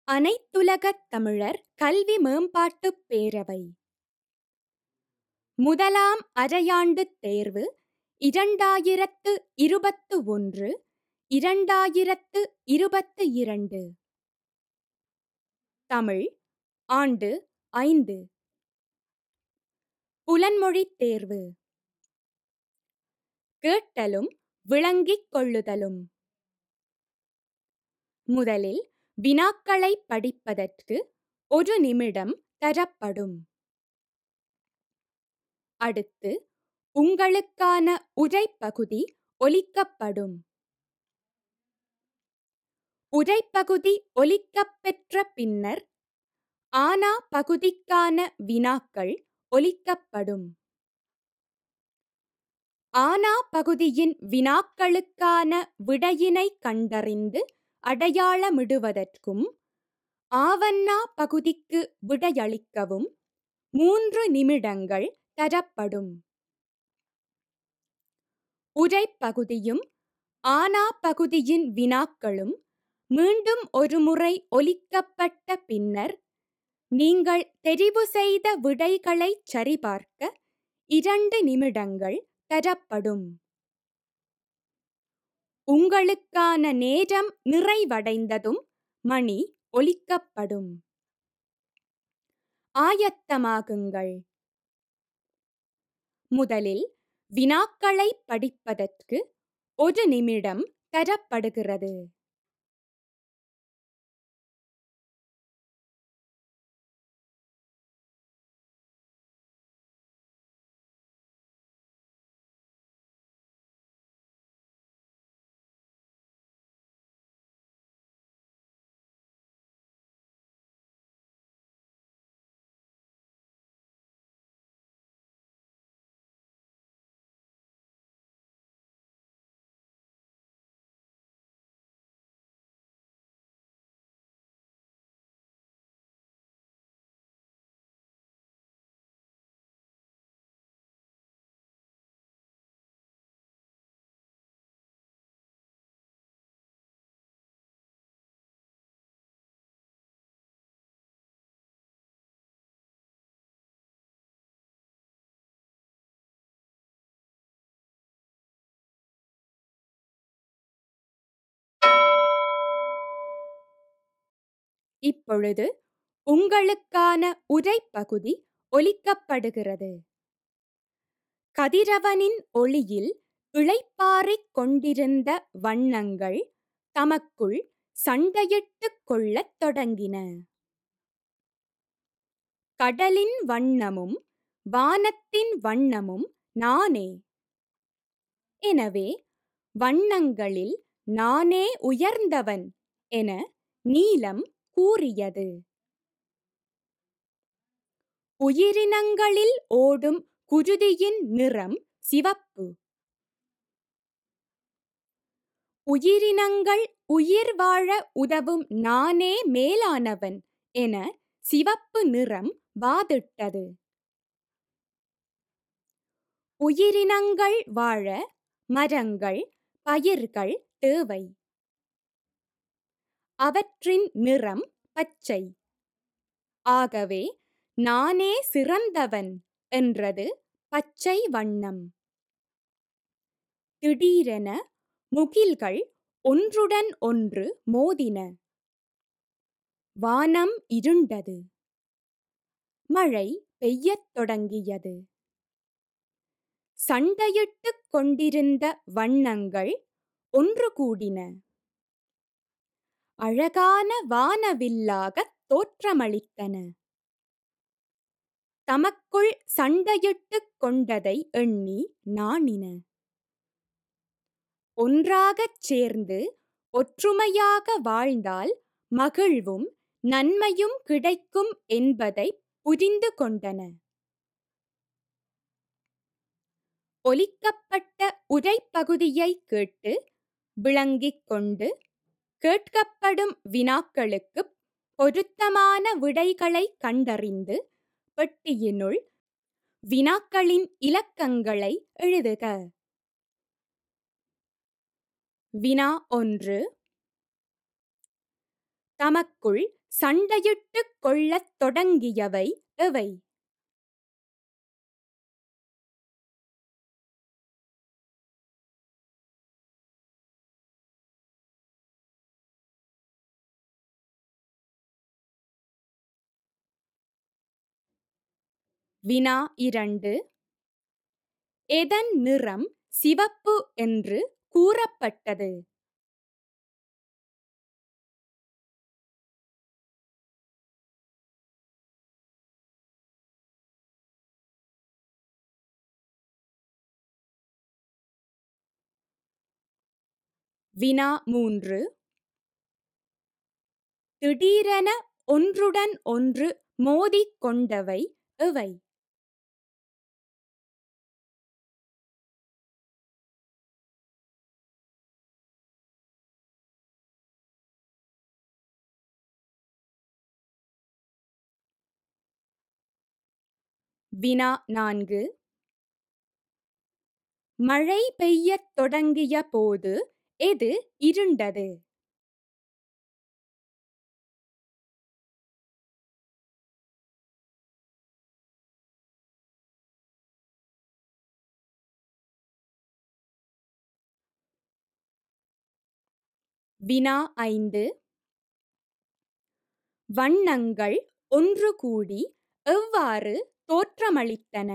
அனைத்துலகத் தமிழர் கல்வி மேம்பாட்டுப் பேரவை முதலாம் அரையாண்டுத் தேர்வு இரண்டாயிரத்து இருபத்து ஒன்று இரண்டாயிரத்து இருபத்து இரண்டு தமிழ் ஆண்டு ஐந்து புலன்மொழித் தேர்வு கேட்டலும் விளங்கிக் கொள்ளுதலும் முதலில் வினாக்களை படிப்பதற்கு ஒரு நிமிடம் தரப்படும் அடுத்து உங்களுக்கான உரைப்பகுதி ஒலிக்கப்படும் உரைப்பகுதி ஒலிக்கப்பெற்ற பின்னர் ஆனா பகுதிக்கான வினாக்கள் ஒலிக்கப்படும் ஆனா பகுதியின் வினாக்களுக்கான விடையினை கண்டறிந்து அடையாளமிடுவதற்கும் ஆவண்ணா பகுதிக்கு விடையளிக்கவும் மூன்று நிமிடங்கள் தரப்படும் உரைப்பகுதியும் ஆனா பகுதியின் வினாக்களும் மீண்டும் ஒருமுறை ஒலிக்கப்பட்ட பின்னர் நீங்கள் தெரிவு செய்த விடைகளைச் சரிபார்க்க இரண்டு நிமிடங்கள் தரப்படும் உங்களுக்கான நேரம் நிறைவடைந்ததும் மணி ஒலிக்கப்படும் ஆயத்தமாகுங்கள் முதலில் வினாக்களை படிப்பதற்கு ஒரு நிமிடம் தரப்படுகிறது இப்பொழுது உங்களுக்கான உரைப்பகுதி ஒலிக்கப்படுகிறது கதிரவனின் ஒளியில் இளைப்பாறிக் கொண்டிருந்த வண்ணங்கள் தமக்குள் சண்டையிட்டுக் கொள்ளத் தொடங்கின கடலின் வண்ணமும் வானத்தின் வண்ணமும் நானே எனவே வண்ணங்களில் நானே உயர்ந்தவன் என நீலம் கூறியது உயிரினங்களில் ஓடும் குருதியின் நிறம் சிவப்பு உயிரினங்கள் உயிர் வாழ உதவும் நானே மேலானவன் என சிவப்பு நிறம் வாதிட்டது உயிரினங்கள் வாழ மரங்கள் பயிர்கள் தேவை அவற்றின் நிறம் பச்சை ஆகவே நானே சிறந்தவன் என்றது பச்சை வண்ணம் திடீரென முகில்கள் ஒன்றுடன் ஒன்று மோதின வானம் இருண்டது மழை பெய்யத் தொடங்கியது சண்டையிட்டுக் கொண்டிருந்த வண்ணங்கள் ஒன்று கூடின அழகான வானவில்லாகத் தோற்றமளித்தன தமக்குள் சண்டையிட்டுக் கொண்டதை எண்ணி நாணின ஒன்றாகச் சேர்ந்து ஒற்றுமையாக வாழ்ந்தால் மகிழ்வும் நன்மையும் கிடைக்கும் என்பதை புரிந்து கொண்டன ஒலிக்கப்பட்ட உரைப்பகுதியை கேட்டு விளங்கிக் கொண்டு கேட்கப்படும் வினாக்களுக்கு பொருத்தமான விடைகளை கண்டறிந்து பெட்டியினுள் வினாக்களின் இலக்கங்களை எழுதுக வினா ஒன்று தமக்குள் சண்டையிட்டுக் கொள்ளத் தொடங்கியவை எவை வினா இரண்டு எதன் நிறம் சிவப்பு என்று கூறப்பட்டது வினா மூன்று திடீரென ஒன்றுடன் ஒன்று மோதிக் கொண்டவை எவை வினா நான்கு மழை பெய்யத் தொடங்கிய போது எது இருண்டது வினா ஐந்து வண்ணங்கள் ஒன்று கூடி எவ்வாறு தோற்றமளித்தன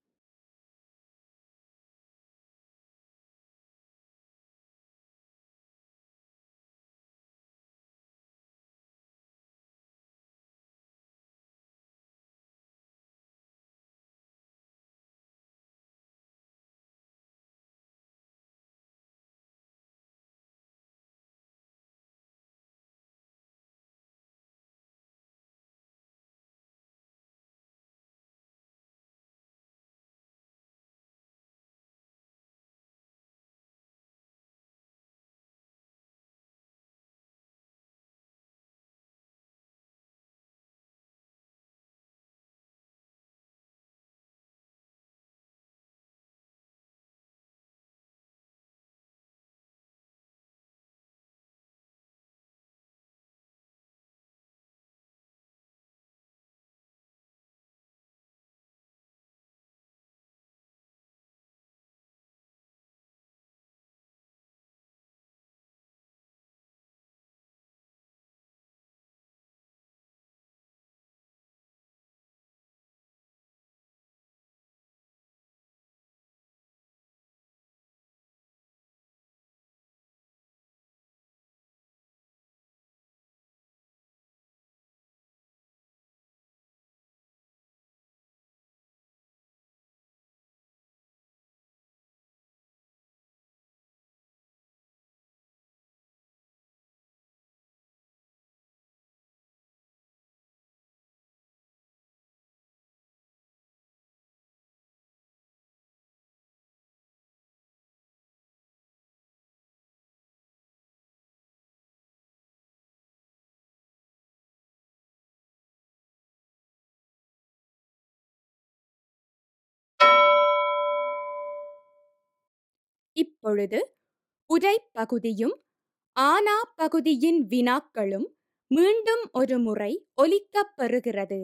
இப்பொழுது உரைப்பகுதியும் ஆனா பகுதியின் வினாக்களும் மீண்டும் ஒரு முறை ஒலிக்கப் பெறுகிறது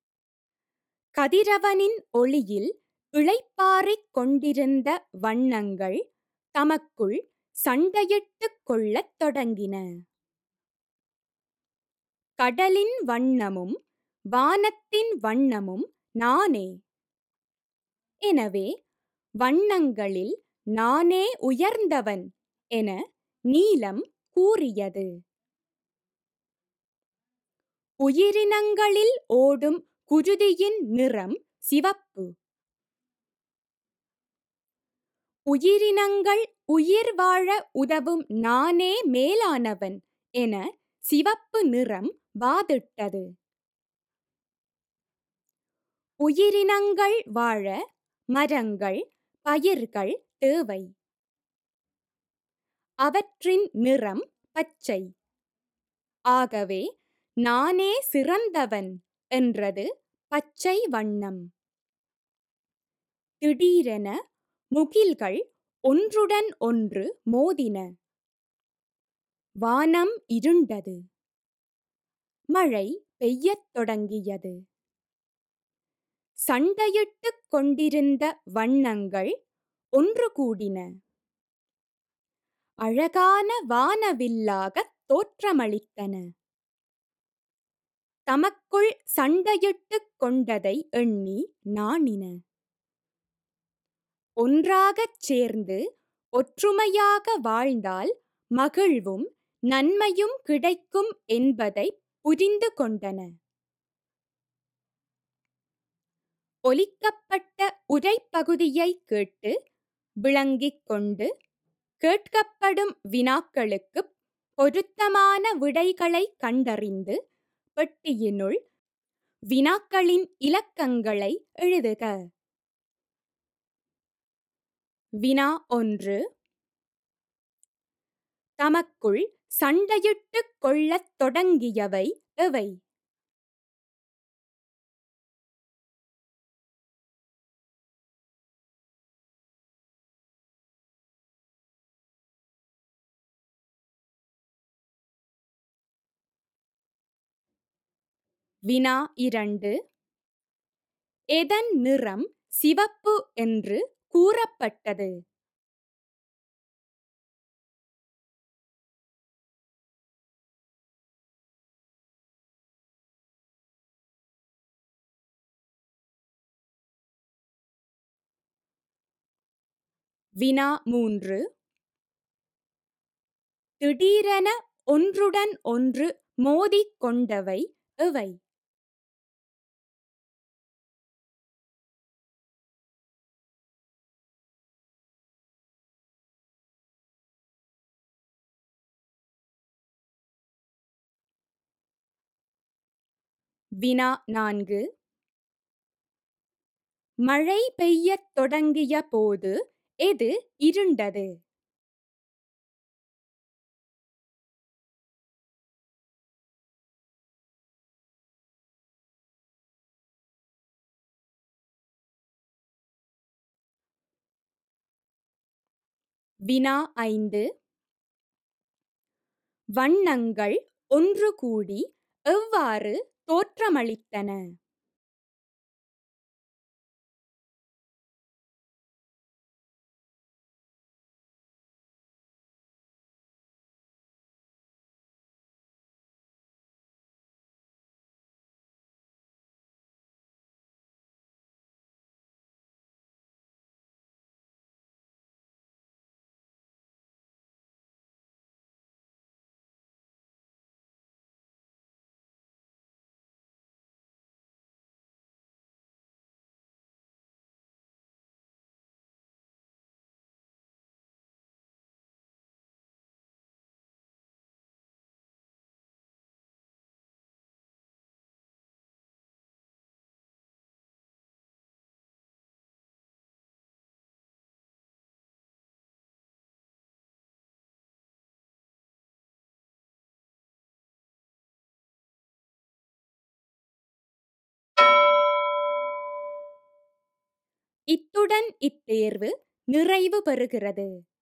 கதிரவனின் ஒளியில் இளைப்பாறிக் கொண்டிருந்த வண்ணங்கள் தமக்குள் சண்டையிட்டுக் கொள்ளத் தொடங்கின கடலின் வண்ணமும் வானத்தின் வண்ணமும் நானே எனவே வண்ணங்களில் நானே உயர்ந்தவன் என நீலம் கூறியது உயிரினங்களில் ஓடும் குருதியின் நிறம் சிவப்பு உயிரினங்கள் உயிர் வாழ உதவும் நானே மேலானவன் என சிவப்பு நிறம் வாதிட்டது உயிரினங்கள் வாழ மரங்கள் பயிர்கள் தேவை அவற்றின் நிறம் பச்சை ஆகவே நானே சிறந்தவன் என்றது பச்சை வண்ணம் திடீரென முகில்கள் ஒன்றுடன் ஒன்று மோதின வானம் இருண்டது மழை பெய்யத் தொடங்கியது சண்டையிட்டுக் கொண்டிருந்த வண்ணங்கள் ஒன்று கூடின அழகான வானவில்லாகத் தோற்றமளித்தன தமக்குள் சண்டையிட்டுக் கொண்டதை எண்ணி நாணின ஒன்றாகச் சேர்ந்து ஒற்றுமையாக வாழ்ந்தால் மகிழ்வும் நன்மையும் கிடைக்கும் என்பதை புரிந்து கொண்டன ஒலிக்கப்பட்ட உரைப்பகுதியை கேட்டு விளங்கிக் கொண்டு கேட்கப்படும் வினாக்களுக்கு பொருத்தமான விடைகளை கண்டறிந்து பெட்டியினுள் வினாக்களின் இலக்கங்களை எழுதுக வினா ஒன்று தமக்குள் சண்டையிட்டுக் கொள்ளத் தொடங்கியவை எவை வினா இரண்டு எதன் நிறம் சிவப்பு என்று கூறப்பட்டது வினா மூன்று திடீரென ஒன்றுடன் ஒன்று மோதிக் கொண்டவை எவை வினா நான்கு மழை பெய்யத் தொடங்கிய போது எது இருண்டது வினா ஐந்து வண்ணங்கள் ஒன்று கூடி எவ்வாறு தோற்றமளித்தன இத்துடன் இத்தேர்வு நிறைவு பெறுகிறது